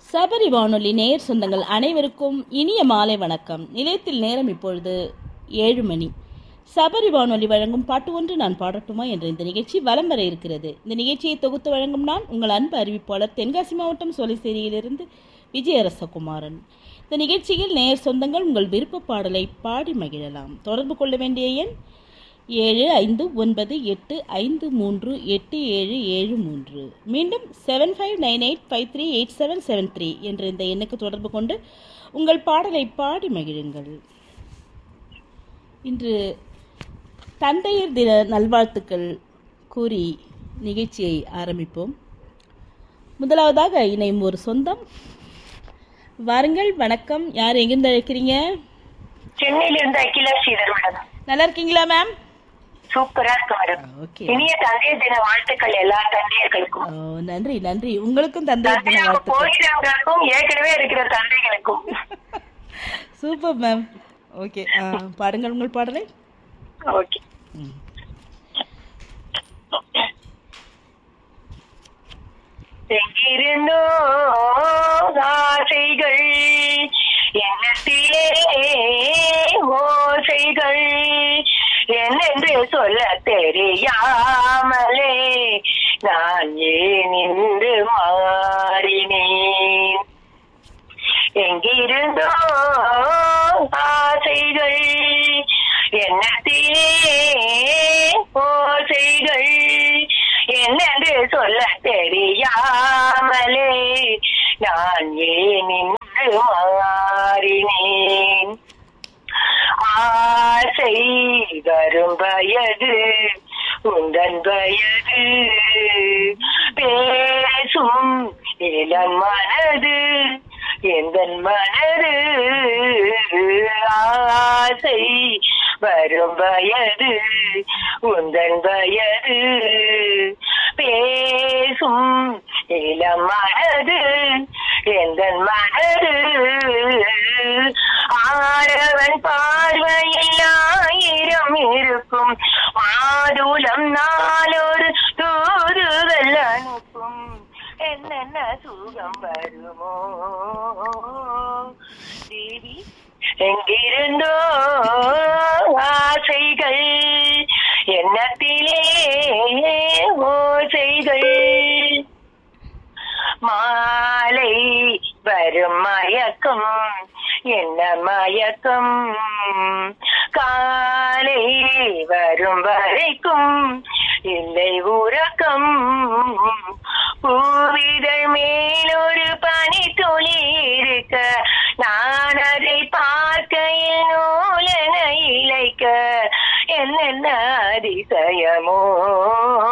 சபரி வானொலி நேயர் சொந்தங்கள் அனைவருக்கும் இனிய மாலை வணக்கம் நிலையத்தில் நேரம் இப்பொழுது ஏழு மணி சபரி வானொலி வழங்கும் பாட்டு ஒன்று நான் பாடட்டுமா என்ற இந்த நிகழ்ச்சி வலம் வர இருக்கிறது இந்த நிகழ்ச்சியை தொகுத்து வழங்கும் நான் உங்கள் அன்பு அறிவிப்பாளர் தென்காசி மாவட்டம் சோலைசேரியிலிருந்து விஜயரசகுமாரன் இந்த நிகழ்ச்சியில் நேயர் சொந்தங்கள் உங்கள் விருப்ப பாடலை பாடி மகிழலாம் தொடர்பு கொள்ள வேண்டிய எண் ஏழு ஐந்து ஒன்பது எட்டு ஐந்து மூன்று எட்டு ஏழு ஏழு மூன்று மீண்டும் seven five nine eight five three eight seven seven three என்ற இந்த எண்ணுக்கு தொடர்பு கொண்டு உங்கள் பாடலை பாடி மகிழுங்கள் இன்று தந்தையர் தின நல்வாழ்த்துக்கள் கூறி நிகழ்ச்சியை ஆரம்பிப்போம் முதலாவதாக இணையும் ஒரு சொந்தம் வாருங்கள் வணக்கம் யார் எங்கிருந்து அழைக்கிறீங்க சென்னையில இருந்து அகிலா ஸ்ரீதர் மேடம் நல்லா இருக்கீங்களா மேம் சூப்பரா இருக்கு மேடம் ஓகே இனிய தந்தையர் தின வாழ்த்துக்கள் எல்லா தந்தையர்களுக்கும் ஓ நன்றி நன்றி உங்களுக்கும் தந்தையர் தின தந்தையாக வாழ்த்துக்கள் போகிறவங்களுக்கும் ஏற்கனவே இருக்கிற தந்தைகளுக்கும் சூப்பர் மேம் ஓகே பாடுங்கள் உங்கள் பாடலை ஓகே ம். எங்கிருந்தோ ஆசைகள் எண்ணத்திலே ஓசைகள் என்னென்று சொல்ல தெரியாமலே நான் ஏன் இன்று மாறினேன் எங்கிருந்தோ ஆசைகள் எண்ணத்திலே ஓசைகள் என்னென்று சொல்ல தெரியாமலே நான் ஏன் இன்று மாறினேன் ஆசை வரும் வயது உந்தன் வயது பேசும் இளம் மனது எந்தன் மனது ஆசை வரும் வயது உந்தன் வயது பேசும் இளம் மனது எந்தன் மனது ஆடவன் பார்வையில் ஆயிரம் இருக்கும் மாதுளம் நாளொரு தூதுகள் அனுப்பும் என்னென்ன சுகம் வருமோ தேவி எங்கிருந்தோ ஆசைகள் எண்ணத்திலே ஓசைகள் மாலை வரும் மயக்கம் என்ன மயக்கம் காலை வரும் வரைக்கும் இல்லை உறக்கம் பூவிதழ் மேல் ஒரு பனி துளி இருக்க நான் அதை பார்க்கையில் நூலன இழைக்க என்னென்ன அதிசயமோ